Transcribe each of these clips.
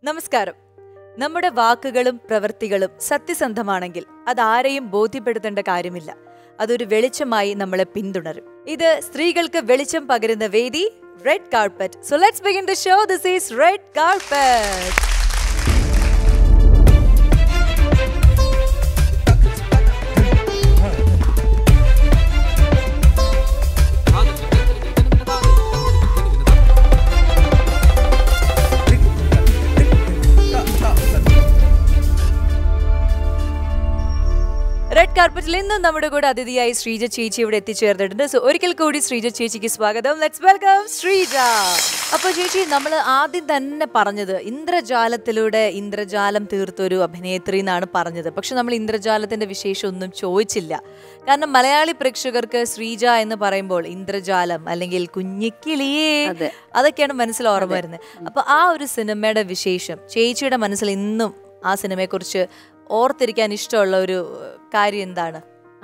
നമസ്കാരം നമ്മുടെ വാക്കുകളും പ്രവൃത്തികളും സത്യസന്ധമാണെങ്കിൽ അതാരെയും ബോധ്യപ്പെടുത്തേണ്ട കാര്യമില്ല അതൊരു വെളിച്ചമായി നമ്മളെ പിന്തുടരും ഇത് സ്ത്രീകൾക്ക് വെളിച്ചം പകരുന്ന വേദി red carpet so let's begin the show this is red carpet red കാർപ്പറ്റിൽ ഇന്നും നമ്മുടെ കൂടെ അതിഥിയായി ശ്രീജ ചേച്ചി ഇവിടെ എത്തിച്ചേർന്നിട്ടുണ്ട് സോ ഒരിക്കൽ കൂടി ശ്രീജ ചേച്ചിക്ക് സ്വാഗതം ലെറ്റ്സ് വെൽക്കം ശ്രീജ അപ്പൊ ചേച്ചി നമ്മൾ ആദ്യം തന്നെ പറഞ്ഞത് ഇന്ദ്രജാലത്തിലൂടെ ഇന്ദ്രജാലം തീർത്തൊരു അഭിനേത്രി എന്നാണ് പറഞ്ഞത് പക്ഷെ നമ്മൾ ഇന്ദ്രജാലത്തിന്റെ വിശേഷം ഒന്നും ചോദിച്ചില്ല കാരണം മലയാളി പ്രേക്ഷകർക്ക് ശ്രീജ എന്ന് പറയുമ്പോൾ ഇന്ദ്രജാലം അല്ലെങ്കിൽ കുഞ്ഞിക്കിളിയേ അതെ. അതൊക്കെയാണ് മനസ്സിൽ ഓർമ്മ വരുന്നത് അപ്പൊ ആ ഒരു സിനിമയുടെ വിശേഷം ചേച്ചിയുടെ മനസ്സിൽ ഇന്നും ആ സിനിമയെക്കുറിച്ച് ഓർത്തിരിക്കാൻ ഇഷ്ടമുള്ള ഒരു കാര്യം എന്താണ്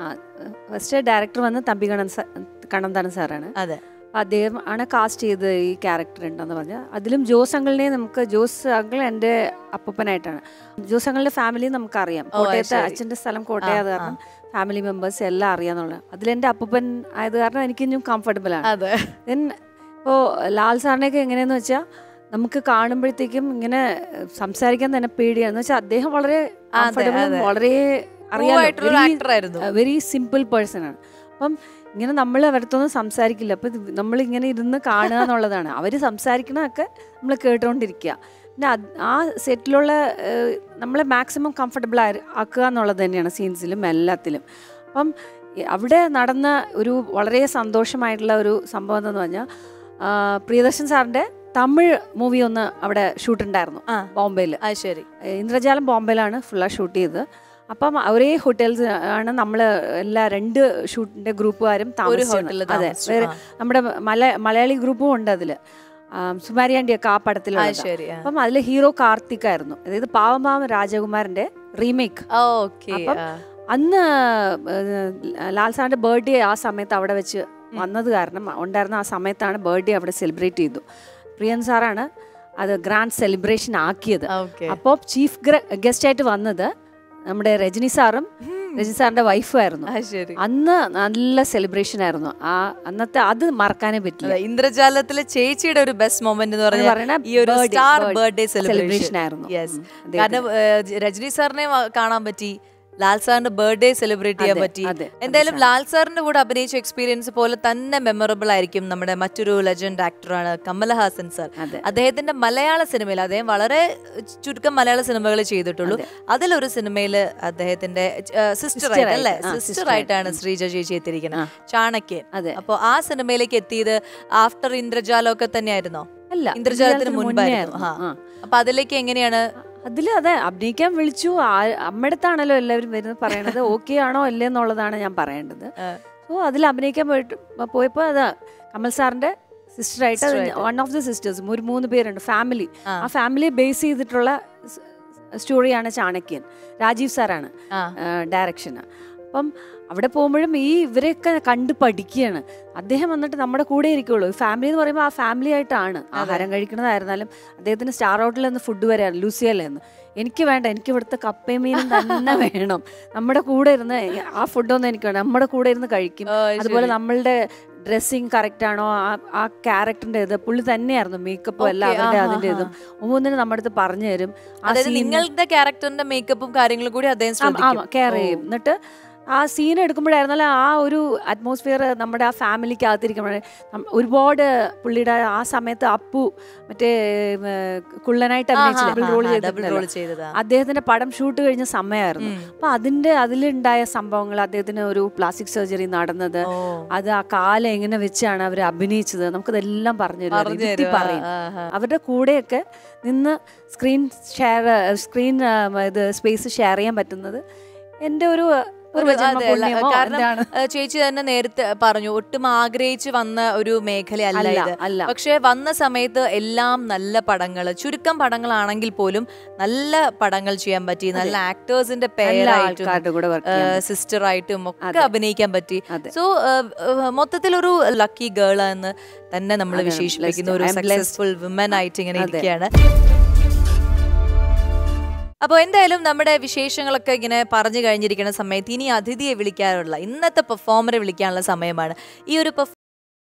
ഫസ്റ്റ് ഡയറക്ടർ വന്ന് തമ്പി കണ്ണൻ സാ- കണ്ണന്താനം സാറാണ് അതെ അപ്പൊ അദ്ദേഹം ആണ് കാസ്റ്റ് ചെയ്ത് ഈ ക്യാരക്ടർ ഉണ്ടെന്ന് പറഞ്ഞ അതിലും ജോസ് അങ്കിളിനെ നമുക്ക് ജോസ് അങ്കിൾ എൻ്റെ അപ്പൂപ്പനായിട്ടാണ് ജോസ് അങ്കിളിന്റെ ഫാമിലി നമുക്കറിയാം ഓ, അത് കോട്ടയത്തെ ശരി. അച്ഛൻ്റെ സ്ഥലം കോട്ടയത് കാരണം ഫാമിലി മെമ്പേഴ്സ് എല്ലാം അറിയാന്നുള്ളത് അതിലെൻ്റെ അപ്പൂപ്പൻ ആയത് കാരണം എനിക്ക് ഇനിയും കംഫർട്ടബിൾ ആണ് അതെ ദെൻ ഇപ്പോൾ ലാൽ സാറിനെയൊക്കെ എങ്ങനെയെന്ന് വെച്ചാൽ നമുക്ക് കാണുമ്പോഴത്തേക്കും ഇങ്ങനെ സംസാരിക്കാൻ തന്നെ പേടിയാണ് എന്ന് വെച്ചാൽ അദ്ദേഹം വളരെ comfortable ഉം അതെ. വളരെ ആയിട്ടുള്ള അറിയാം ആക്ടർ ആയിരുന്നു വെരി സിമ്പിൾ പേഴ്സൺ ആണ് അപ്പം ഇങ്ങനെ നമ്മൾ അവരത്തൊന്നും സംസാരിക്കില്ല അപ്പം നമ്മൾ ഇങ്ങനെ ഇരുന്ന് കാണുക എന്നുള്ളതാണ് അവർ സംസാരിക്കണതൊക്കെ നമ്മൾ കേട്ടുകൊണ്ടിരിക്കുക പിന്നെ അത് ആ സെറ്റിലുള്ള ഏഹ്, നമ്മളെ മാക്സിമം കംഫർട്ടബിൾ ആക്കുക എന്നുള്ളത് തന്നെയാണ് സീൻസിലും എല്ലാത്തിലും അപ്പം ഈ അവിടെ നടന്ന ഒരു വളരെ സന്തോഷമായിട്ടുള്ള ഒരു സംഭവം എന്ന് പറഞ്ഞാൽ ആ, പ്രിയദർശൻ സാറിൻ്റെ തമിഴ് മൂവി ഒന്ന് അവിടെ ഷൂട്ട് ഉണ്ടായിരുന്നു ആ. ബോംബെയിൽ അത് ശരി ഇന്ദ്രജാലം ബോംബെയിലാണ് ഫുള്ളാ ഷൂട്ട് ചെയ്തത് അപ്പം ഒരേ ഹോട്ടൽസ് ആണ് നമ്മൾ എല്ലാ രണ്ട് ഷൂട്ടിന്റെ ഗ്രൂപ്പുകാരും താമസിച്ചത്. ഹോട്ടലിൽ അതെ താമസിച്ചു. വേറെ ആ. നമ്മുടെ മല മലയാളി ഗ്രൂപ്പും ഉണ്ട് അതിൽ സുമാരിയാണ്ടിയൊക്കെ ആ അത് പടത്തിലുള്ള ശരി അപ്പം അതിൽ ഹീറോ കാർത്തിക് ആയിരുന്നു അതായത് പാവം പാവം രാജകുമാരന്റെ റീമേക്ക് ഓക്കെ അപ്പം അന്ന് ഏഹ്, ലാൽ സാറിന്റെ ബർത്ത്ഡേ ആ സമയത്ത് അവിടെ വെച്ച് വന്നത് കാരണം ഉണ്ടായിരുന്ന ആ സമയത്താണ് ബർത്ത്ഡേ അവിടെ സെലിബ്രേറ്റ് ചെയ്തു പ്രിയൻ സാറാണ് അത് ഗ്രാൻഡ് സെലിബ്രേഷൻ ആക്കിയത് ഓക്കെ അപ്പോൾ ചീഫ് ഗസ്റ്റ് ആയിട്ട് വന്നത് നമ്മുടെ രജനി സാറും രജനി സാറിന്റെ വൈഫും ആയിരുന്നു അത് ശരി അന്ന് നല്ല സെലിബ്രേഷൻ ആയിരുന്നു ആ അന്നത്തെ അത് മറക്കാനേ പറ്റില്ല അതെ, ഇന്ദ്രജാലത്തിലെ ചേച്ചിയുടെ ഒരു ബെസ്റ്റ് മൊമെന്റ് എന്ന് എന്ന് പറഞ്ഞാൽ പറയുന്നത് ഈ ഒരു birthday- star birthday birthday celebration celebration ആയിരുന്നു. യെസ് ഉം, അദ്ദേഹത്തിന്. കാരണം ഏഹ്, രജനി സാറിനെ വ- കാണാൻ പറ്റി ലാൽ സാറിന്റെ ബർത്ത്ഡേ സെലിബ്രേറ്റ് ചെയ്യാൻ അതെ, പറ്റി അതെ, എന്തായാലും അതെ, ലാൽ സാറിന്റെ കൂടെ അഭിനയിച്ച എക്സ്പീരിയൻസ് പോലെ തന്നെ മെമ്മറബിൾ ആയിരിക്കും നമ്മുടെ മറ്റൊരു ലെജൻഡ് ആക്ടറാണ് കമലഹാസൻ സാർ അതെ അദ്ദേഹത്തിന്റെ മലയാള സിനിമയിൽ അദ്ദേഹം വളരെ ചുരുക്കം മലയാള സിനിമകൾ ചെയ്തിട്ടുള്ളൂ അതിലൊരു സിനിമയിൽ അദ്ദേഹത്തിന്റെ സിസ്റ്റർ Sister ആയിട്ട് അല്ലേ ആയിട്ട്, ആ, സിസ്റ്റർ sister ആയിട്ടാണ് ശ്രീജ ചേച്ചി എത്തിയിരിക്കുന്നത് ആ. ചാണക്യൻ അതെ അപ്പൊ ആ സിനിമയിലേക്ക് എത്തിയത് ആഫ്റ്റർ ഇന്ദ്രജാലം ഒക്കെ തന്നെയായിരുന്നോ അല്ല ഇന്ദ്രജാലത്തിന് മുന്നേ മുൻപായിരുന്നു ആയിരുന്നു. ആ. ആ. അപ്പൊ അതിലേക്ക് എങ്ങനെയാണ് അതില് അതെ അഭിനയിക്കാൻ വിളിച്ചു ആ- അമ്മയടുത്താണല്ലോ എല്ലാവരും വരുന്നത് പറയണത് ഓക്കെ ആണോ അല്ലേ എന്നുള്ളതാണ് ഞാൻ പറയേണ്ടത് ആ. സോ അതിൽ അഭിനയിക്കാൻ പോയിട്ട് പോയപ്പോൾ അതാ കമൽ സാറിന്റെ സിസ്റ്ററായിട്ട് Sister ആയിട്ട്. വൺ ഓഫ് ദി സിസ്റ്റേഴ്സ് ഒരു മൂന്ന് പേരുണ്ട് ഫാമിലി ആ. ആ ഫാമിലിയെ ബേസ് ചെയ്തിട്ടുള്ള സ്റ്റോറിയാണ് ചാണക്യൻ രാജീവ് സാറാണ് ആ ഡയറക്ഷന് അപ്പം അവിടെ പോകുമ്പോഴും ഈ ഇവരെയൊക്കെ കണ്ട് പഠിക്കുകയാണ് അദ്ദേഹം വന്നിട്ട് നമ്മുടെ കൂടെ ഇരിക്കുള്ളൂ ഫാമിലി എന്ന് പറയുമ്പോൾ ആ ഫാമിലി ആയിട്ടാണ് ആഹാരം കഴിക്കുന്നതായിരുന്നാലും അദ്ദേഹത്തിന് സ്റ്റാർ ഹോട്ടലിൽ നിന്ന് ഫുഡ് വരാൻ ലൂസിയല്ലെന്ന് എനിക്ക് വേണ്ട എനിക്ക് ഇവിടുത്തെ കപ്പയും മീനും തന്നെ വേണം നമ്മുടെ കൂടെ ഇരുന്ന് ആ ഫുഡൊന്നും എനിക്ക് വേണം നമ്മുടെ കൂടെ ഇരുന്ന് കഴിക്കും ഓ, അതുപോലെ ശരി. നമ്മളുടെ ഡ്രസ്സിങ് കറക്റ്റ് ആണോ ആ- ആ ക്യാരക്ടറിന്റെ ഇത് പുള്ളി തന്നെയായിരുന്നു മേക്കപ്പും എല്ലാം Okay, അവരുടെ ആഹാ, അതിന്റെ ഇതും ഒന്നിനും നമ്മുടെ അടുത്ത് പറഞ്ഞു തരും ആ അതായത് scene- നിങ്ങളുടെ ക്യാരക്ടറിന്റെ മേക്കപ്പും കാര്യങ്ങളും കൂടി അദ്ദേഹം ശ്രദ്ധിക്കും കെയർ ഓ. ചെയ്യും എന്നിട്ട് ആ സീൻ എടുക്കുമ്പോഴായിരുന്നാലും ആ ഒരു അറ്റ്മോസ്ഫിയർ നമ്മുടെ ആ ഫാമിലിക്ക് അകത്തിരിക്കുമ്പോഴേ ഒരുപാട് പുള്ളിയുടെ ആ സമയത്ത് അപ്പു മറ്റേ ഉം, കുള്ളനായിട്ട് അഭിനയിച്ചില്ലേ ഡബിൾ റോൾ ഡബിൾ റോൾ ചെയ്തതാ അദ്ദേഹത്തിന്റെ പടം ഷൂട്ട് കഴിഞ്ഞ സമയമായിരുന്നു ഉം. അപ്പൊ അതിന്റെ അതിലുണ്ടായ സംഭവങ്ങൾ അദ്ദേഹത്തിന് ഒരു പ്ലാസ്റ്റിക് സർജറി നടന്നത് ഓ. അത് ആ കാലം എങ്ങനെ വെച്ചാണ് അവർ അഭിനയിച്ചത് നമുക്കതെല്ലാം പറഞ്ഞു തരും പറഞ്ഞു ഇരുത്തി തരുവാ. പറയും ആഹാ. അവരുടെ കൂടെയൊക്കെ നിന്ന് സ്ക്രീൻ ഷെയർ സ്ക്രീൻ ഇത് സ്പേസ് ഷെയർ ചെയ്യാൻ പറ്റുന്നത് എൻ്റെ ഒരു ഒരു പൂർവ്വജന്മ അതെ, അല്ല, പുണ്യമോ കാരണം എന്താണ്? ഏഹ്, ചേച്ചി തന്നെ നേരത്തെ പറഞ്ഞു ഒട്ടും ആഗ്രഹിച്ച് വന്ന ഒരു മേഖലയല്ല അല്ല ഇത് അല്ല പക്ഷെ വന്ന സമയത്ത് എല്ലാം നല്ല പടങ്ങൾ ചുരുക്കം പടങ്ങളാണെങ്കിൽ പോലും നല്ല പടങ്ങൾ ചെയ്യാൻ പറ്റി നല്ല ആക്ടേഴ്സിന്റെ നല്ല പേരായിട്ടും ആൾക്കാരുടെ കൂടെ വർക്ക് ചെയ്യാൻ പറ്റും. സിസ്റ്റർ ആയിട്ടും ഒക്കെ അതെ. അഭിനയിക്കാൻ പറ്റി അതെ. സോ മൊത്തത്തിലൊരു ലക്കി ഗേൾ എന്ന് തന്നെ നമ്മൾ അതെ, വിശേഷിപ്പിക്കുന്ന blessed. ഒരു I am blessed. Successful women ആയിട്ട് ഇങ്ങനെ അതെ. ഇരിക്കുകയാണ് അപ്പോൾ എന്തായാലും നമ്മുടെ വിശേഷങ്ങളൊക്കെ ഇങ്ങനെ പറഞ്ഞു കഴിഞ്ഞിരിക്കുന്ന സമയത്ത് ഇനി അതിഥിയെ വിളിക്കാനുള്ള ഇന്നത്തെ പെർഫോമറെ വിളിക്കാനുള്ള സമയമാണ് ഈ ഒരു പെർഫോ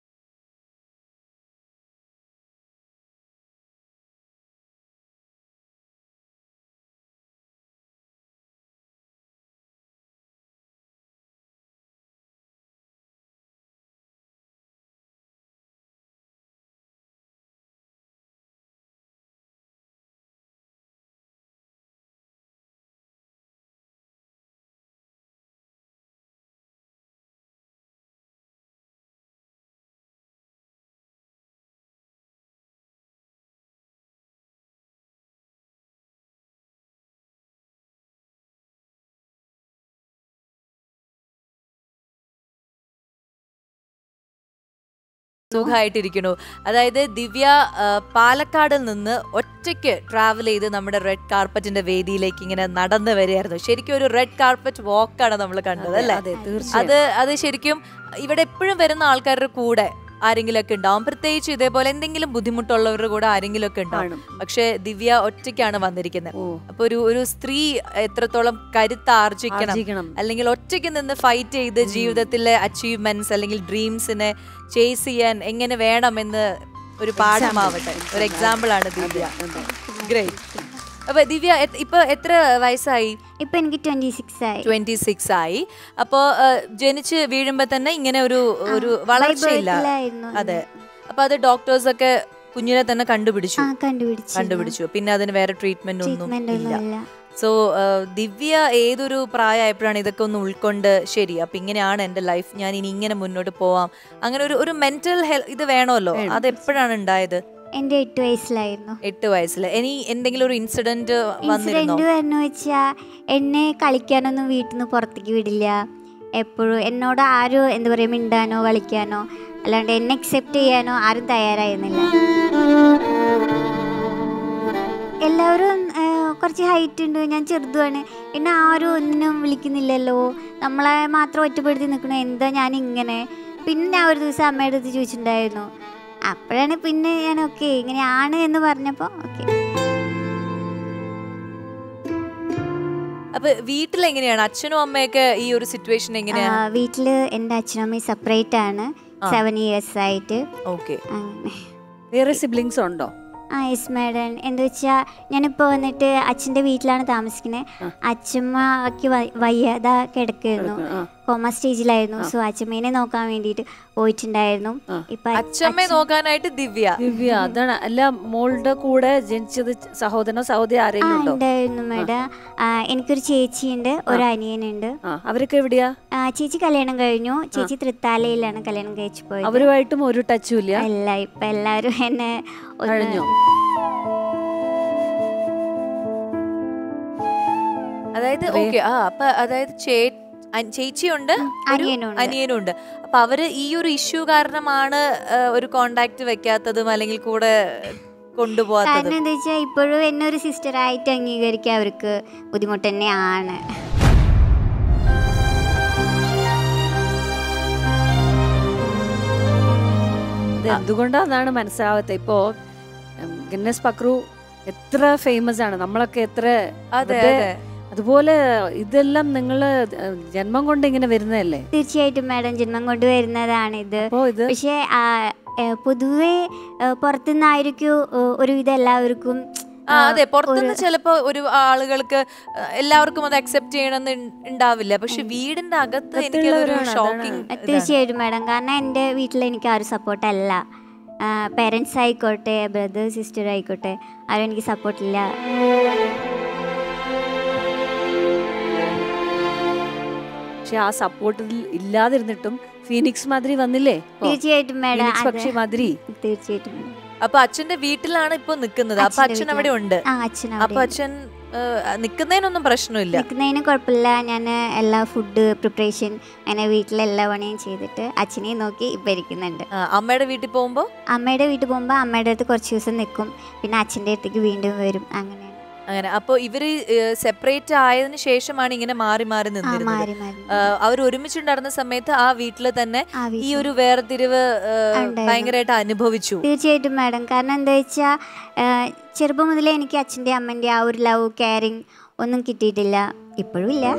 സുഖമായിട്ടിരിക്കണു അതായത് ദിവ്യ ആ, പാലക്കാടിൽ നിന്ന് ഒറ്റയ്ക്ക് ട്രാവൽ ചെയ്ത് നമ്മുടെ റെഡ് കാർപ്പറ്റിന്റെ വേദിയിലേക്ക് ഇങ്ങനെ നടന്നു വരികയായിരുന്നു ശരിക്കും ഒരു റെഡ് കാർപ്പറ്റ് വാക്കാണ് നമ്മൾ കണ്ടത് അതെ, അല്ലേ അതെ തീർച്ചയായും അത് അത് ശരിക്കും ഇവിടെ എപ്പോഴും വരുന്ന ആൾക്കാരുടെ കൂടെ ആരെങ്കിലും ഒക്കെ ഉണ്ടാവും പ്രത്യേകിച്ച് ഇതേപോലെ എന്തെങ്കിലും ബുദ്ധിമുട്ടുള്ളവരുടെ കൂടെ ആരെങ്കിലും ഒക്കെ ഉണ്ടാവും കാണും പക്ഷെ ദിവ്യ ഒറ്റയ്ക്കാണ് വന്നിരിക്കുന്നത് ഓ അപ്പൊ ഒരു ഒരു സ്ത്രീ എത്രത്തോളം കരുത്ത് ആർജിക്കണം ആർജിക്കണം അല്ലെങ്കിൽ ഒറ്റയ്ക്ക് നിന്ന് ഫൈറ്റ് ചെയ്ത് ജീവിതത്തിലെ അച്ചീവ്മെന്റ്സ് അല്ലെങ്കിൽ ഡ്രീംസിനെ ചേസ് ചെയ്യാൻ എങ്ങനെ വേണമെന്ന് ഒരു പാഠമാവട്ടെ ഒരു എക്സാമ്പിൾ ആണ് ദിവ്യ ഗ്രേറ്റ് അപ്പൊ ദിവ്യ എ- ഇപ്പൊ എത്ര വയസ്സായി ഇപ്പൊ എനിക്ക് ട്വന്റി സിക്സ് ആയി ട്വന്റി സിക്സ് ആയി അപ്പോ ആ, ജനിച്ച് വീഴുമ്പോ തന്നെ ഇങ്ങനെ ഒരു ഒരു വളർച്ചയില്ല birthലായിരുന്നു. അതെ അപ്പൊ അത് ഡോക്ടേഴ്സ് ഒക്കെ കുഞ്ഞിനെ തന്നെ കണ്ടുപിടിച്ചു ആ കണ്ടുപിടിച്ചു കണ്ടുപിടിച്ചു പിന്നെ അതിന് വേറെ ട്രീറ്റ്മെന്റ് ഒന്നും ട്രീറ്റ്മെന്റ് ഇല്ല ഒന്നുമില്ല സോ ദിവ്യ ഏതൊരു പ്രായമായപ്പോഴാണ് ഇതൊക്കെ ഒന്ന് ഉൾക്കൊണ്ട് ശരി അപ്പൊ ഇങ്ങനെയാണ് എന്റെ ലൈഫ് ഞാൻ ഇനി ഇങ്ങനെ മുന്നോട്ട് പോവാം അങ്ങനെ ഒരു ഒരു മെന്റൽ ഹെൽത്ത് ഇത് വേണമല്ലോ വേണം. അത് എപ്പോഴാണ് ഉണ്ടായത് എന്റെ എട്ട് വയസ്സിലായിരുന്നു എട്ട് വയസ്സിൽ ഇനി എന്തെങ്കിലും ഒരു ഇൻസിഡന്റ് വന്നിരുന്നോ ഇൻസിഡന്റ് പറഞ്ഞു വെച്ചാ എന്നെ കളിക്കാനൊന്നും വീട്ടിൽ നിന്ന് പുറത്തേക്ക് വിടില്ല എപ്പോഴും എന്നോട് ആരും എന്താ പറയുക മിണ്ടാനോ കളിക്കാനോ അല്ലാണ്ട് എന്നെ അക്സെപ്റ്റ് ചെയ്യാനോ ആരും തയ്യാറായിരുന്നില്ല എല്ലാവരും ആ, കുറച്ച് ഹൈറ്റ് ഉണ്ട് ഞാൻ ചെറുതുമാണ് എന്നെ ആരും ഒന്നിനും വിളിക്കുന്നില്ലല്ലോ നമ്മളെ മാത്രം ഒറ്റപ്പെടുത്തി നിൽക്കണു എന്താ ഞാൻ ഇങ്ങനെ പിന്നെ ഞാൻ ഒരു ദിവസം അമ്മയുടെ അടുത്ത് ചോദിച്ചിട്ടുണ്ടായിരുന്നു അപ്പോഴാണ് പിന്നെ ഞാൻ ഓക്കെ ഇങ്ങനെയാണ് എന്ന് പറഞ്ഞപ്പോൾ ഓക്കെ അപ്പൊ വീട്ടിൽ എങ്ങനെയാണ് അച്ഛനും അമ്മയൊക്കെ ഈ ഒരു സിറ്റുവേഷൻ എങ്ങനെയാണ് വീട്ടിൽ എൻ്റെ അച്ഛനും അമ്മയും സെപ്പറേറ്റ് ആണ് ആ. സെവൻ ഇയേഴ്സ് ആയിട്ട് ഓക്കെ അങ്ങനെ വേറെ സിബ്ലിങ്സ് ഉണ്ടോ ആ യെസ് മാഡം എന്താ വെച്ചാൽ ഞാനിപ്പോൾ വന്നിട്ട് അച്ഛൻ്റെ വീട്ടിലാണ് താമസിക്കുന്നത് ആ. അച്ഛമ്മക്ക് വ- വയ്യാതെ കിടക്കായിരുന്നു ആ, കോമ സ്റ്റേജിലായിരുന്നു ആ. സോ അച്ഛമ്മേനെ നോക്കാൻ വേണ്ടിയിട്ട് പോയിട്ടുണ്ടായിരുന്നു ആ. ഇപ്പൊ അച്ഛമ്മയെ അച്ഛൻ- നോക്കാനായിട്ട് ദിവ്യ ദിവ്യ അതാണ് അല്ല മോളുടെ കൂടെ ജനിച്ചത് സഹോദരനോ സഹോദരി ആ ആരെങ്കിലും ഉണ്ടോ ഉണ്ടായിരുന്നു മാഡം ആ, എനിക്കൊരു ചേച്ചിയുണ്ട് ഒരു അനിയനുണ്ട് ആ അവരൊക്കെ എവിടെയാ ആ, ചേച്ചി കല്യാണം കഴിഞ്ഞു ചേച്ചി തൃത്താലയിലാണ് കല്യാണം കഴിച്ചു പോയത് അവരുമായിട്ടും ഒരു ടച്ചും ഇല്ല അല്ല ഇപ്പൊ എല്ലാരും എന്നെ ഒന്ന് കഴിഞ്ഞു അതായത് ഓക്കെ ആ അപ്പൊ അതായത് ചേ അൻ- ചേച്ചിയുണ്ട് ഒരു അനിയനുണ്ട്. അനിയനുണ്ട് അപ്പൊ അവര് ഈ ഒരു ഇഷ്യൂ കാരണമാണ് ആ, ഒരു കോണ്ടാക്ട് വെക്കാത്തതും അല്ലെങ്കിൽ കൂടെ കൊണ്ടുപോകാത്തതും കാരണം എന്താ വെച്ചാൽ ഇപ്പോഴും എന്നെ ഒരു സിസ്റ്റർ ആയിട്ട് അംഗീകരിക്കാൻ അവർക്ക് ബുദ്ധിമുട്ട് തന്നെയാണ് ഇത് എന്തുകൊണ്ടാന്നാണ് മനസ്സിലാവാത്ത ഇപ്പോ ഉം, ഗിന്നസ് പക്രു എത്ര ഫേമസ് ആണ് നമ്മളൊക്കെ എത്ര അതെ വെറുതെ അതെ അതുപോലെ ഇതെല്ലാം നിങ്ങള് ജന്മം കൊണ്ട് ഇങ്ങനെ വരുന്നതല്ലേ തീർച്ചയായിട്ടും മാഡം ജന്മം കൊണ്ട് വരുന്നതാണ് ഇത് അപ്പോ ഇത് പക്ഷേ ആ, ഏ, പൊതുവെ ഏ, പുറത്തുനിന്നായിരിക്കും ഏ, ഒരുവിധം എല്ലാവർക്കും ആ അതെ പുറത്തുനിന്ന് ഒരു- ചിലപ്പോ ഒരു ആളുകൾക്ക് ആ, എല്ലാവർക്കും അത് അക്സെപ്റ്റ് ചെയ്യണമെന്ന് ഇൺ- ഉണ്ടാവില്ല പക്ഷെ വീടിന്റെ അകത്ത് എനിക്കതൊരു അകത്തുള്ളവരാണ്, ഷോക്കിംഗ് തീർച്ചയായിട്ടും മാഡം കാരണം എൻ്റെ വീട്ടിൽ എനിക്ക് ആരും സപ്പോർട്ടല്ല പേരൻസ് ആയിക്കോട്ടെ ബ്രദർ സിസ്റ്റർ ആയിക്കോട്ടെ ആരും എനിക്ക് സപ്പോർട്ടില്ല പക്ഷെ ആ സപ്പോർട്ടിൽ ഇല്ലാതിരുന്നിട്ടും ഫീനിക്സ് മാതിരി വന്നില്ലേ ഇപ്പോ? തീർച്ചയായിട്ടും മാഡം ഫീനിക്സ് പക്ഷി മാതിരി തീർച്ചയായിട്ടും madam. അപ്പൊ അച്ഛന്റെ വീട്ടിലാണ് ഇപ്പൊ നിക്കുന്നത് അപ്പൊ അച്ഛന്റെ അച്ഛൻ അവിടെ ഉണ്ട് ആ അച്ഛൻ അപ്പൊ അച്ഛൻ ആ, നിക്കുന്നതിനൊന്നും പ്രശ്നമില്ല നിൽക്കുന്നതിന് കുഴപ്പമില്ല ഞാൻ എല്ലാ ഫുഡ് പ്രിപ്പറേഷൻ അങ്ങനെ വീട്ടിലെ എല്ലാ പണിയും ചെയ്തിട്ട് അച്ഛനെയും നോക്കി ഇപ്പം ഇരിക്കുന്നുണ്ട് ആ, അമ്മയുടെ വീട്ടിൽ പോകുമ്പോ അമ്മയുടെ വീട്ടിൽ പോകുമ്പോൾ അമ്മയുടെ അടുത്ത് കുറച്ച് ദിവസം നിൽക്കും പിന്നെ അച്ഛൻ്റെ അടുത്തേക്ക് വീണ്ടും വരും അങ്ങനെ അങ്ങനെ അപ്പൊ ഇവര് സെപ്പറേറ്റ് ആയതിനു ശേഷമാണ് ഇങ്ങനെ മാറി മാറി ആ നിന്നിരുന്നത് മാറി മാറി അവർ ഒരുമിച്ചുണ്ടായിരുന്ന സമയത്ത് ആ വീട്ടില് തന്നെ ആ ഈ വീട്ടിൽ. ഒരു വേർതിരിവ് ആ, ഉണ്ടായിരുന്നു. ഭയങ്കരമായിട്ട് അനുഭവിച്ചു തീർച്ചയായിട്ടും മാഡം കാരണം എന്താ വെച്ചാൽ ചെറുപ്പം മുതലേ എനിക്ക് അച്ഛൻ്റെ അമ്മൻ്റെ ആ ഒരു ലവ് കെയറിങ് ഒന്നും കിട്ടിയിട്ടില്ല ഇപ്പോഴും ഇല്ല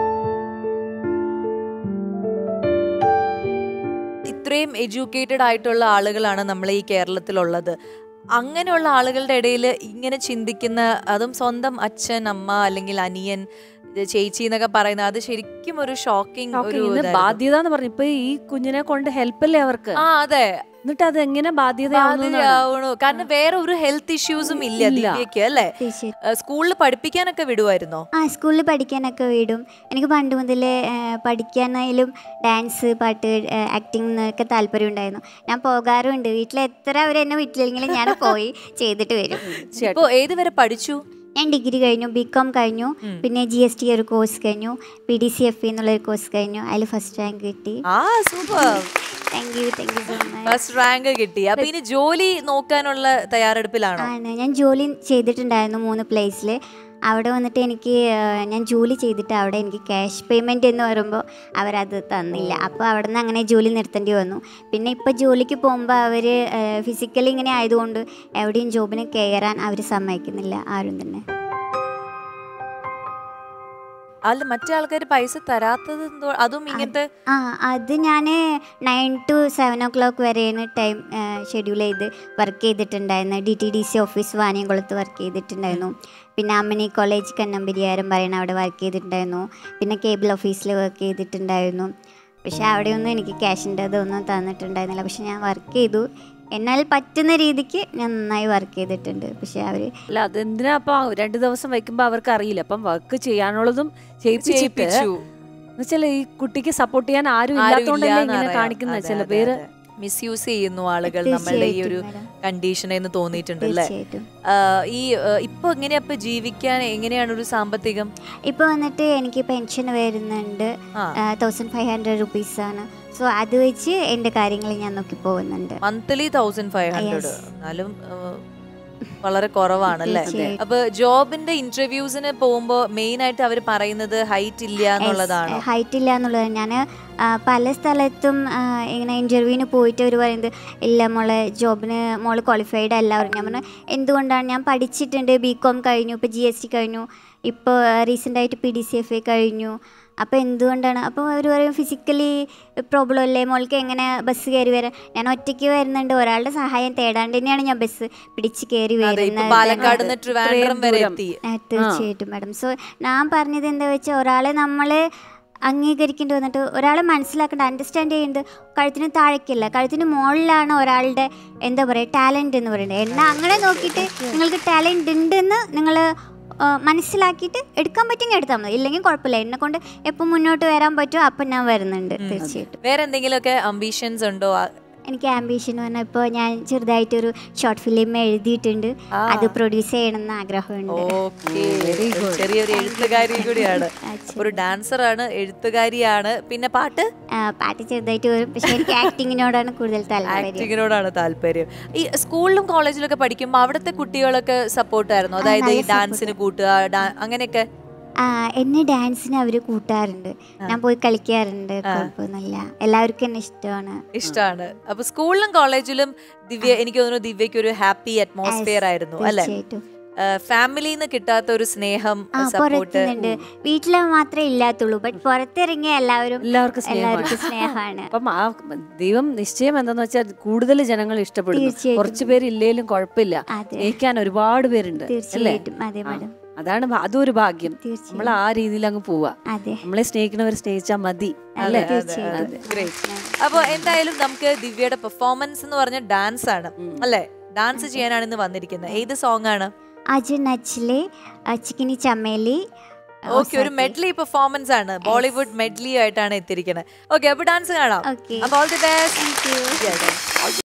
ഇത്രയും എഡ്യൂക്കേറ്റഡ് ആയിട്ടുള്ള ആളുകളാണ് നമ്മളെ ഈ കേരളത്തിലുള്ളത് അങ്ങനെയുള്ള ആളുകളുടെ ഇടയിൽ ഇങ്ങനെ ചിന്തിക്കുന്ന അതും സ്വന്തം അച്ഛൻ അമ്മ അല്ലെങ്കിൽ അനിയൻ ഇത് ചേച്ചി എന്നൊക്കെ പറയുന്നത് അത് ശരിക്കും ഒരു ഷോക്കിംഗ് ഓക്കേ, ഒരു ഇത് ഇതായിരുന്നു. ബാധ്യത എന്ന് പറഞ്ഞു ഇപ്പൊ ഈ കുഞ്ഞിനെ കൊണ്ട് ഹെൽപ്പല്ലേ അവർക്ക് ആ അതെ എന്നിട്ട് അത് എങ്ങനെ ബാധ്യതയാവുന്നു ബാധ്യതയാവണു കാരണം വേറെ ഒരു ഹെൽത്ത് ഇഷ്യൂസും ഇല്ല ഇല്ല. ദിവ്യക്ക് അല്ലേ തീർച്ചയായിട്ടും സ്കൂളിൽ പഠിപ്പിക്കാനൊക്കെ വിടുമായിരുന്നോ ആ സ്കൂളിൽ പഠിക്കാനൊക്കെ വിടും എനിക്ക് പണ്ട് മുതലേ ആ, പഠിക്കാനായാലും ഡാൻസ് പാട്ട് ആക്ടിങ് എന്നൊക്കെ താല്പര്യം ഉണ്ടായിരുന്നു ഞാൻ പോകാറുണ്ട് വീട്ടിൽ എത്ര അവർ എന്നെ വീട്ടിലെങ്കിലും ഞാൻ പോയി ചെയ്തിട്ട് വരും ഇപ്പൊ ഏത് വരെ പഠിച്ചു ഞാൻ ഡിഗ്രി കഴിഞ്ഞു ബി കോം കഴിഞ്ഞു പിന്നെ ജി എസ് ടി ഒരു കോഴ്സ് കഴിഞ്ഞു പി ഡി സി എഫ് എന്നുള്ളൊരു കോഴ്സ് കഴിഞ്ഞു അതിൽ ഫസ്റ്റ് റാങ്ക് കിട്ടി ആ super thank you thank you so much first rank കിട്ടി അപ്പൊ ഇനി ജോലി നോക്കാനുള്ള തയ്യാറെടുപ്പിലാണോ ആണ് ഞാൻ ജോലി ചെയ്തിട്ടുണ്ടായിരുന്നു മൂന്ന് പ്ലേസിൽ അവിടെ വന്നിട്ട് എനിക്ക് ആ, ഞാൻ ജോലി ചെയ്തിട്ട് അവിടെ എനിക്ക് ക്യാഷ് പേയ്മെൻറ്റ് എന്ന് പറയുമ്പോൾ അവരത് തന്നില്ല അപ്പോൾ അവിടെ നിന്ന് അങ്ങനെ ജോലി നിർത്തേണ്ടി വന്നു പിന്നെ ഇപ്പോൾ ജോലിക്ക് പോകുമ്പോൾ അവർ ഫിസിക്കലി ഇങ്ങനെ ആയതുകൊണ്ട് എവിടെയും ജോബിന് കയറാൻ അവർ സമ്മതിക്കുന്നില്ല ആരും തന്നെ അല്ല മറ്റേ ആൾക്കാർ പൈസ തരാത്തത് എന്തോ അതും ഇങ്ങനത്തെ ആ അത് ഞാൻ nine to seven o'clock വരെയാണ് ടൈം ഷെഡ്യൂൾ ചെയ്ത് വർക്ക് ചെയ്തിട്ടുണ്ടായിരുന്നു D T D C office വാണിയംകുളത്ത് വർക്ക് ചെയ്തിട്ടുണ്ടായിരുന്നു പിന്നെ അമ്മനി കോളേജ് കണ്ണമ്പരിയാരം പറയുന്ന അവിടെ വർക്ക് ചെയ്തിട്ടുണ്ടായിരുന്നു പിന്നെ കേബിൾ ഓഫീസിൽ വർക്ക് ചെയ്തിട്ടുണ്ടായിരുന്നു പക്ഷെ അവിടെയൊന്നും എനിക്ക് ക്യാഷിൻ്റെ അതൊന്നും തന്നിട്ടുണ്ടായിരുന്നില്ല പക്ഷെ ഞാൻ വർക്ക് ചെയ്തു എന്നാൽ പറ്റുന്ന രീതിക്ക് ഞാൻ നന്നായി വർക്ക് ചെയ്തിട്ടുണ്ട് പക്ഷെ അവർ അല്ല അതെന്തിനാ അപ്പൊ രണ്ടു ദിവസം വെക്കുമ്പോ അവർക്ക് അറിയില്ല അപ്പം വർക്ക് ചെയ്യാനുള്ളതും ചെയ്യിപ്പിച്ചിട്ട് ചെയ്യിപ്പിച്ചു. എന്നുവെച്ചാൽ ഈ കുട്ടിക്ക് സപ്പോർട്ട് ചെയ്യാൻ ആരും ആരും ഇല്ലാത്തോണ്ടല്ലേ ഇല്ലാന്ന് ഇങ്ങനെ അറിയാം. കാണിക്കുന്നത് അതെ, ചില അതെ, പേര് അതെ. മിസ്യൂസ് ചെയ്യുന്നു ആളുകൾ നമ്മളുടെ ഈ ഒരു തീർച്ചയായിട്ടും madam. കണ്ടീഷൻ എന്ന് തോന്നിയിട്ടുണ്ടല്ലേ തീർച്ചയായിട്ടും ആ, ഈ ആ, ഇപ്പൊ എങ്ങനെയാ ഇപ്പൊ ജീവിക്കാൻ എങ്ങനെയാണ് ഒരു സാമ്പത്തികം ഇപ്പോൾ വന്നിട്ട് എനിക്ക് പെൻഷൻ വരുന്നുണ്ട് ആ തൗസൻഡ് ഫൈവ് ഹൺഡ്രഡ് റുപ്പീസാണ് സോ അത് വെച്ച് എൻ്റെ കാര്യങ്ങൾ ഞാൻ നോക്കി പോകുന്നുണ്ട് monthly thousand five hundred Yes. എന്നാലും ആ, വളരെ കുറവാണല്ലേ തീർച്ചയായിട്ടും. അപ്പൊ ജോബിന്റെ ഇന്റർവ്യൂസിന് പോകുമ്പോ മെയിൻ ആയിട്ട് അവർ പറയുന്നത് ഹൈറ്റ് ഇല്ല എന്നുള്ളതാണോ ഹൈറ്റ് ഇല്ല എന്നുള്ളത് ഞാൻ പല സ്ഥലത്തും ആ, ഇങ്ങനെ ഇൻ്റർവ്യൂവിന് പോയിട്ട് അവർ പറയുന്നത് ഇല്ല മോളെ ജോബിന് മോള് ക്വാളിഫൈഡ് അല്ല പറഞ്ഞു ഞാൻ പറഞ്ഞു എന്തുകൊണ്ടാണ് ഞാൻ പഠിച്ചിട്ടുണ്ട് ബി കോം കഴിഞ്ഞു ഇപ്പോൾ ജി എസ് ടി കഴിഞ്ഞു ഇപ്പോൾ റീസെൻ്റായിട്ട് P D C F A കഴിഞ്ഞു അപ്പോൾ എന്തുകൊണ്ടാണ് അപ്പോൾ അവർ പറയും ഫിസിക്കലി പ്രോബ്ലം അല്ലേ മോൾക്ക് എങ്ങനെ ബസ് കയറി വരാൻ ഞാൻ ഒറ്റയ്ക്ക് വരുന്നുണ്ട് ഒരാളുടെ സഹായം തേടാണ്ട് തന്നെയാണ് ഞാൻ ബസ് പിടിച്ച് കയറി അതെ ഇപ്പൊ വരുന്നത് പാലക്കാട് നിന്ന് ട്രിവാൻഡ്രം ഇത്രയും വരെ ദൂരം. എത്തി ആ, തീർച്ചയായിട്ടും മാഡം സോ ഞാൻ പറഞ്ഞത് എന്താ വെച്ചാൽ ഒരാളെ നമ്മൾ അംഗീകരിക്കേണ്ടി വന്നിട്ട് ഒരാളെ മനസ്സിലാക്കേണ്ട അണ്ടർസ്റ്റാൻഡ് ചെയ്യേണ്ടത് കഴുത്തിന് താഴേക്കല്ല കഴുത്തിന് മുകളിലാണ് ഒരാളുടെ എന്താ പറയുക ടാലൻ്റ് എന്ന് പറയുന്നത് എന്നെ അങ്ങനെ നോക്കിയിട്ട് നിങ്ങൾക്ക് ടാലൻ്റ് ഉണ്ടെന്ന് നിങ്ങൾ മനസ്സിലാക്കിയിട്ട് എടുക്കാൻ പറ്റുമെങ്കിൽ എടുത്താൽ മതി ഇല്ലെങ്കിൽ കുഴപ്പമില്ല എന്നെ കൊണ്ട് എപ്പോൾ മുന്നോട്ട് വരാൻ പറ്റുമോ അപ്പം ഞാൻ വരുന്നുണ്ട് തീർച്ചയായിട്ടും വേറെ എന്തെങ്കിലുമൊക്കെ അംബിഷൻസ് ഉണ്ടോ ആ, എനിക്ക് ആംബിഷൻ പറഞ്ഞാൽ ഇപ്പോൾ ഞാൻ ചെറുതായിട്ടൊരു ഷോർട്ട് ഫിലിം എഴുതിയിട്ടുണ്ട് ആ. അത് പ്രൊഡ്യൂസ് ചെയ്യണമെന്ന് ആഗ്രഹമുണ്ട് ഓക്കേ. ചെറിയൊരു എഴുത്തുകാരി കൂടിയാണ് അച്ഛൻ. ഒരു ഡാൻസർ ആണ് എഴുത്തുകാരിയാണ് പിന്നെ പാട്ട് ആ, പാട്ട് ചെറുതായിട്ട് വരും പക്ഷെ എനിക്ക് ആക്ടിങ്ങിനോടാണ് കൂടുതൽ താല്പര്യം ആക്ടിങ്ങിനോടാണ് താല്പര്യം ഈ സ്കൂളിലും കോളേജിലൊക്കെ പഠിക്കുമ്പോൾ അവിടുത്തെ കുട്ടികളൊക്കെ സപ്പോർട്ടായിരുന്നു അതായത് ഈ നല്ല ഡാൻസിന് കൂട്ടുക ഡാ- അങ്ങനെയൊക്കെ ആ, എന്നെ ഡാൻസിന് അവർ കൂട്ടാറുണ്ട് ഞാൻ പോയി കളിക്കാറുണ്ട് കുഴപ്പമൊന്നുമില്ല എല്ലാവർക്കും എന്നെ ഇഷ്ടമാണ് ഇഷ്ടമാണ് അപ്പൊ സ്കൂളിലും കോളേജിലും ദിവ്യ എനിക്ക് തോന്നുന്നു ദിവ്യക്ക് ഒരു ഹാപ്പി അറ്റ്മോസ്ഫിയർ ആയിരുന്നു അല്ലെ തീർച്ചയായിട്ടും ഫാമിലിയിൽ നിന്ന് കിട്ടാത്ത ഒരു സ്നേഹം ആ സപ്പോർട്ട് പുറത്തുനിന്നുണ്ട് വീട്ടിൽ മാത്രമേ ഇല്ലാത്തുള്ളൂ ബട്ട് പുറത്തിറങ്ങിയ എല്ലാവരും എല്ലാവർക്കും സ്നേഹമാണ് എല്ലാവർക്കും സ്നേഹമാണ് അപ്പം ആ ദൈവം നിശ്ചയം എന്താന്ന് വെച്ചാൽ കൂടുതൽ ജനങ്ങൾ ഇഷ്ടപ്പെടുന്നു തീർച്ചയായിട്ടും. കുറച്ച് പേര് ഇല്ലേലും കുഴപ്പമില്ല അതെ സ്നേഹിക്കാൻ ഒരുപാട് പേരുണ്ട് അല്ലേ തീർച്ചയായിട്ടും അതെ ആ, മാഡം അതാണ് ഭ- അതൊരു ഭാഗ്യം നമ്മൾ തീർച്ചയായും ആ രീതിയിൽ അങ്ങ് പോവാ അതെ നമ്മളെ സ്നേഹിക്കണവർ സ്നേഹിച്ചാൽ മതി അല്ലേ തീർച്ചയായിട്ടും അപ്പൊ എന്തായാലും നമുക്ക് ദിവ്യയുടെ പെർഫോമൻസ് എന്ന് പറഞ്ഞ ഡാൻസ് ആണ് അല്ലെ ഡാൻസ് ചെയ്യാനാണ് ഇന്ന് വന്നിരിക്കുന്നത് ഏത് സോങ് ആണ് അജു നച്ചിലെ ചിക്കിനി ചമ്മേലി ഓക്കെ ഒരു മെഡ്ലി പെർഫോമൻസ് ആണ് ബോളിവുഡ് മെഡ്ലി ആയിട്ടാണ് എത്തിയിരിക്കുന്നത് ഓക്കെ അപ്പൊ ഡാൻസ് കാണാം ഓക്കെ അപ്പൊ all the best thank you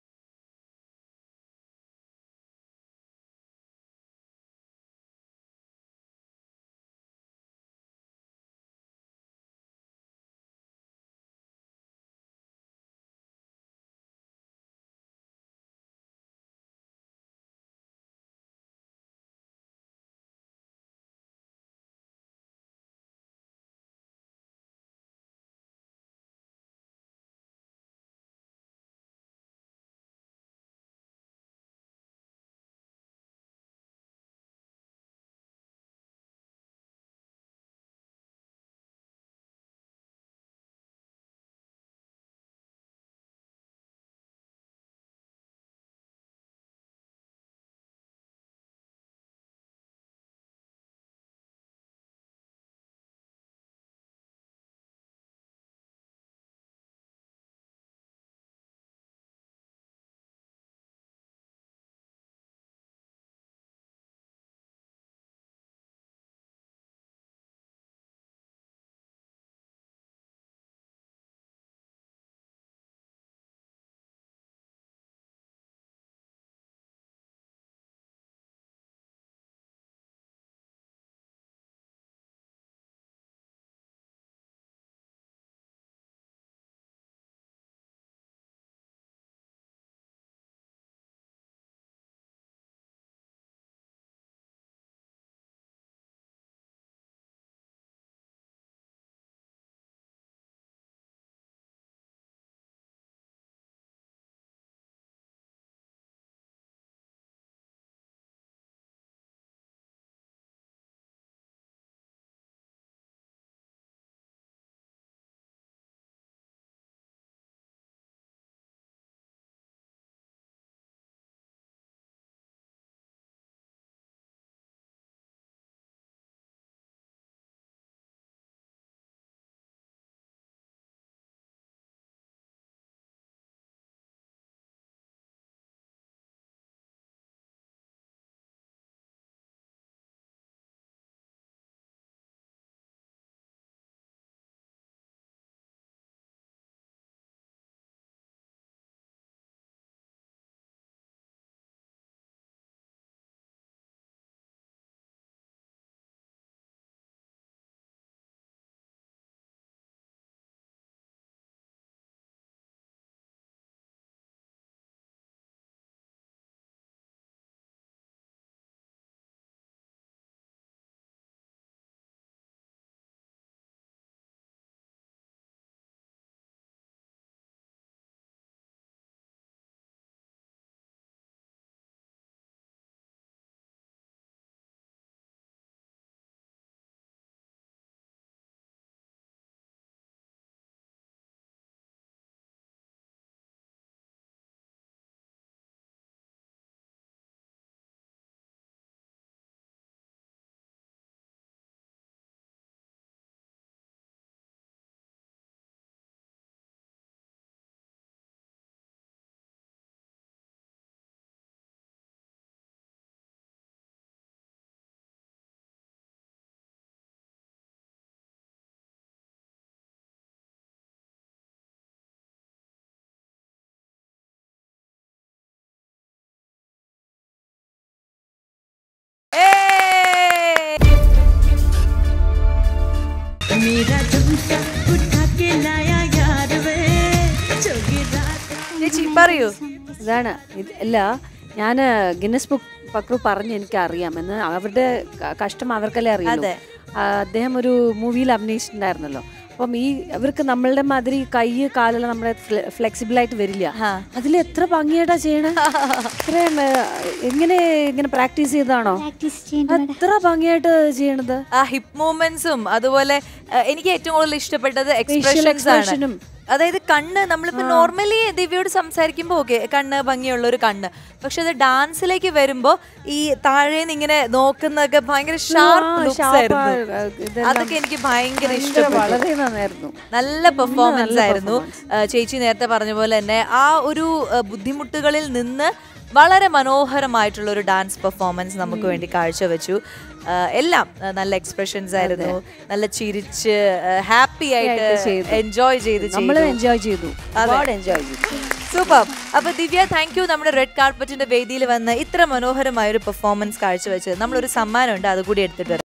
ചേച്ചി പറയൂ ഇതാണ് ഇത് അല്ല ഞാൻ ഗിന്നസ് ബുക്ക് പക്രു പറഞ്ഞ് എനിക്ക് അറിയാം എന്ന് അവരുടെ ക- കഷ്ടം അവർക്കല്ലേ അറിയാം അതെ. അദ്ദേഹം ഒരു മൂവിയിൽ അഭിനയിച്ചിട്ടുണ്ടായിരുന്നല്ലോ അപ്പം ഈ ഇവർക്ക് നമ്മളുടെ മാതിരി കൈ കാലെല്ലാം നമ്മുടെ ഫ്ലെക്സിബിൾ ആയിട്ട് വരില്ല ആ. അതിൽ എത്ര ഭംഗിയായിട്ടാ ചെയ്യണേ ഇത്രയും ഏ, എങ്ങനെ ഇങ്ങനെ പ്രാക്ടീസ് ചെയ്താണോ പ്രാക്ടീസ് ചെയ്യുന്നുണ്ട് എത്ര ഭംഗിയായിട്ട് ചെയ്യണത് ആ ഹിപ്പ് മൂവ്മെന്റ്സും അതുപോലെ ആ, എനിക്ക് ഏറ്റവും കൂടുതൽ ഇഷ്ടപ്പെട്ടത് എക്സ്പ്രഷൻസ് expression ആണ് ഉം. അതായത് കണ്ണ് നമ്മളിപ്പോ നോർമലി ദിവ്യയോട് സംസാരിക്കുമ്പോ ഓക്കെ കണ്ണ് ഭംഗിയുള്ള ഒരു കണ്ണ് പക്ഷെ അത് ഡാൻസിലേക്ക് വരുമ്പോ ഈ താഴേന്ന് ഇങ്ങനെ നോക്കുന്നതൊക്കെ ഭയങ്കര ഷാർപ്പ് ആ, ലുക്സ് sharp ആയിരുന്നു ആ, ഇതെല്ലാം അതൊക്കെ എനിക്ക് ഭയങ്കര ഭയങ്കര ഇഷ്ടപ്പെട്ടു വളരെ നന്നായിരുന്നു നല്ല പെർഫോമൻസ് നല്ല ആയിരുന്നു ആ, ചേച്ചി നേരത്തെ പറഞ്ഞ പോലെ തന്നെ ആ ഒരു ആ, ബുദ്ധിമുട്ടുകളിൽ നിന്ന് വളരെ മനോഹരമായിട്ടുള്ള ഒരു ഡാൻസ് പെർഫോമൻസ് നമുക്ക് വേണ്ടി കാഴ്ചവെച്ചു ആ, എല്ലാം ആ, നല്ല എക്സ്പ്രഷൻസ് ആയിരുന്നു നല്ല ചിരിച്ച് ഹാപ്പി ആയിട്ട് ആയിട്ട് ചെയ്തു. എൻജോയ് ചെയ്ത് നമ്മൾ ചെയ്തു എൻജോയ് ചെയ്തു ഒരുപാട് എൻജോയ് ചെയ്തു സൂപ്പർ അപ്പൊ ദിവ്യ താങ്ക് യു നമ്മുടെ റെഡ് കാർപ്പറ്റിന്റെ വേദിയിൽ വന്ന് ഇത്ര മനോഹരമായ ഒരു പെർഫോമൻസ് കാഴ്ചവെച്ചത് നമ്മളൊരു സമ്മാനമുണ്ട് അതുകൂടി എടുത്തിട്ട് വരാം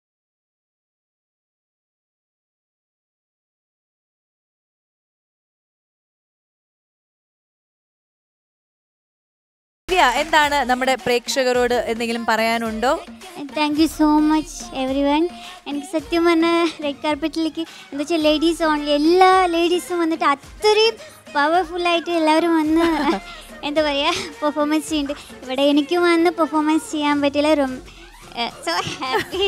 ദിവ്യ എന്താണ് നമ്മുടെ പ്രേക്ഷകരോട് എന്തെങ്കിലും പറയാനുണ്ടോ thank you so much everyone എനിക്ക് സത്യം പറഞ്ഞാൽ റെഡ് കാർപ്പറ്റിലേക്ക് എന്താ വെച്ചാൽ ലേഡീസ് ഓൺലി എല്ലാ ലേഡീസും വന്നിട്ട് അത്രയും പവർഫുള്ളായിട്ട് എല്ലാവരും വന്ന് എന്താ പറയുക പെർഫോമൻസ് ചെയ്യുന്നുണ്ട് ഇവിടെ എനിക്കും വന്ന് പെർഫോമൻസ് ചെയ്യാൻ പറ്റില്ല സോ ഹാപ്പി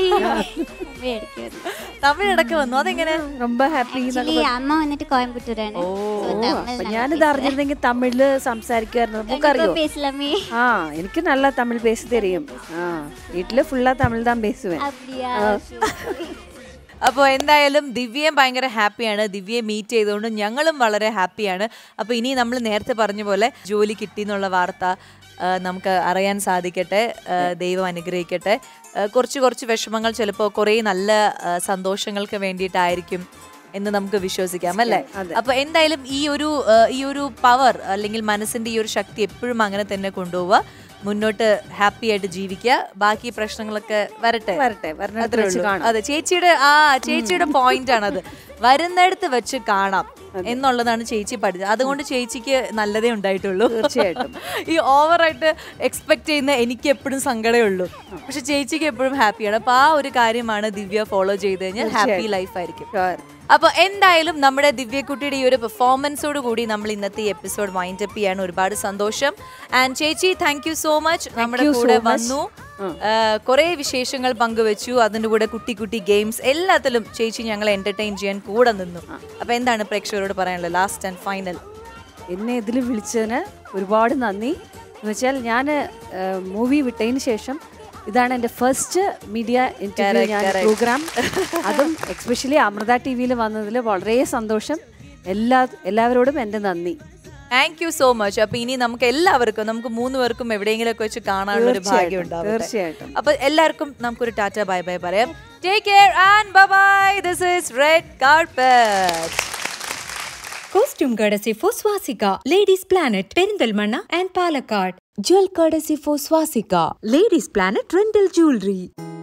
തമിഴടക്കം വന്നു അതെങ്ങനെ ரொம்ப ഹാപ്പി ആക്ച്വലി അമ്മ വന്നിട്ട് കോയമ്പത്തൂരാണ് So, തമിഴ് അപ്പൊ നല്ല ഞാനിത് പേസ- അറിഞ്ഞിരുന്നെങ്കിൽ തമിഴില് സംസാരിക്കുമായിരുന്നു കണ്ടിപ്പോ നമുക്കറിയോ பேசலாமே ആ എനിക്ക് നല്ല തമിഴ് പേസ് തെരിയും ആ വീട്ടില് ഫുള്ളാ തമിഴ് താൻ പേസുവേൻ அப்படியா അപ്പോൾ എന്തായാലും ദിവ്യയും ഭയങ്കര ഹാപ്പിയാണ് ദിവ്യയെ മീറ്റ് ചെയ്തുകൊണ്ട് ഞങ്ങളും വളരെ ഹാപ്പിയാണ് അപ്പോൾ ഇനി നമ്മൾ നേരത്തെ പറഞ്ഞ പോലെ ജോലി കിട്ടി എന്നുള്ള വാർത്ത ആ, നമുക്ക് അറിയാൻ സാധിക്കട്ടെ ആ, ദൈവം അനുഗ്രഹിക്കട്ടെ ആ, കുറച്ച് കുറച്ച് വിഷമങ്ങൾ ചിലപ്പോൾ കുറേ നല്ല ആ, സന്തോഷങ്ങൾക്ക് വേണ്ടിയിട്ടായിരിക്കും എന്ന് നമുക്ക് വിശ്വസിക്കാം അല്ലേ അപ്പൊ എന്തായാലും ഈ ഒരു ആ, ഈ ഒരു പവർ അല്ലെങ്കിൽ മനസ്സിന്റെ ഈ ഒരു ശക്തി എപ്പോഴും അങ്ങനെ തന്നെ കൊണ്ടുപോവുക മുന്നോട്ട് ഹാപ്പി ആയിട്ട് ജീവിക്കുക ബാക്കി പ്രശ്നങ്ങളൊക്കെ വരട്ടെ വരട്ടെ വരണ അത്രേ വെച്ച് ഉള്ളൂ. കാണാം അതെ ചേച്ചിയുടെ ആ ചേച്ചിയുടെ പോയിന്റ് ആണത് വരുന്നിടത്ത് വെച്ച് കാണാം എന്നുള്ളതാണ് ചേച്ചി പഠിച്ചത് അതുകൊണ്ട് ചേച്ചിക്ക് നല്ലതേ ഉണ്ടായിട്ടുള്ളൂ തീർച്ചയായിട്ടും. ഈ ഓവറായിട്ട് എക്സ്പെക്ട് ചെയ്യുന്ന എനിക്ക് എപ്പോഴും സങ്കടമേ ഉള്ളൂ പക്ഷെ ചേച്ചിക്ക് എപ്പോഴും ഹാപ്പിയാണ് അപ്പൊ ആ ഒരു കാര്യമാണ് ദിവ്യ ഫോളോ ചെയ്ത് കഴിഞ്ഞാൽ ഹാപ്പി ലൈഫ് ആയിരിക്കും Sure. അപ്പൊ എന്തായാലും നമ്മുടെ ദിവ്യക്കുട്ടിയുടെ ഈ ഒരു പെർഫോമൻസോട് കൂടി നമ്മൾ ഇന്നത്തെ എപ്പിസോഡ് വൈൻഡ് അപ്പ് ചെയ്യാണ് ഒരുപാട് സന്തോഷം ആൻഡ് ചേച്ചി താങ്ക് യു സോ മച്ച് നമ്മുടെ you so കൂടെ much. വന്നു കുറെ വിശേഷങ്ങൾ പങ്കുവെച്ചു അതിന്റെ കൂടെ കുട്ടി കുട്ടി ഗെയിംസ് എല്ലാത്തിലും ചേച്ചി ഞങ്ങളെ എന്റർടൈൻ ചെയ്യാൻ കൂടെ നിന്നു അപ്പൊ എന്താണ് പ്രേക്ഷകരോട് പറയാനുള്ളത് ലാസ്റ്റ് ആൻഡ് ഫൈനൽ എന്നെ ഇതിൽ വിളിച്ചതിന് ഒരുപാട് നന്ദി എന്ന് വെച്ചാൽ ഞാൻ മൂവി വിട്ടതിന് ശേഷം ഇതാണ് എൻ്റെ ഫസ്റ്റ് മീഡിയ ഇന്റർവ്യൂ Correct, ഞാൻ correct. പ്രോഗ്രാം അതും എക്സ്പെഷ്യലി അമൃത ടി വിയിൽ വന്നതിൽ വളരെ സന്തോഷം എല്ലാ എല്ലാവരോടും എൻ്റെ നന്ദി താങ്ക് യു സോ മച്ച് അപ്പൊ ഇനി നമുക്ക് എല്ലാവർക്കും നമുക്ക് മൂന്ന് പേർക്കും എവിടെയെങ്കിലും ഒക്കെ വെച്ച് കാണാനുള്ള ഒരു ഭാഗ്യം തീർച്ചയായിട്ടും, ഉണ്ടാവും തീർച്ചയായിട്ടും. അപ്പൊ എല്ലാവർക്കും നമുക്കൊരു ടാറ്റ ബൈ ബൈ പറയാം take care and bye bye this is red carpet Costume courtesy for Swastika, Ladies Planet, Perindalmanna and Palakkad. Jewel courtesy for Swastika, Ladies Planet Rental Jewelry.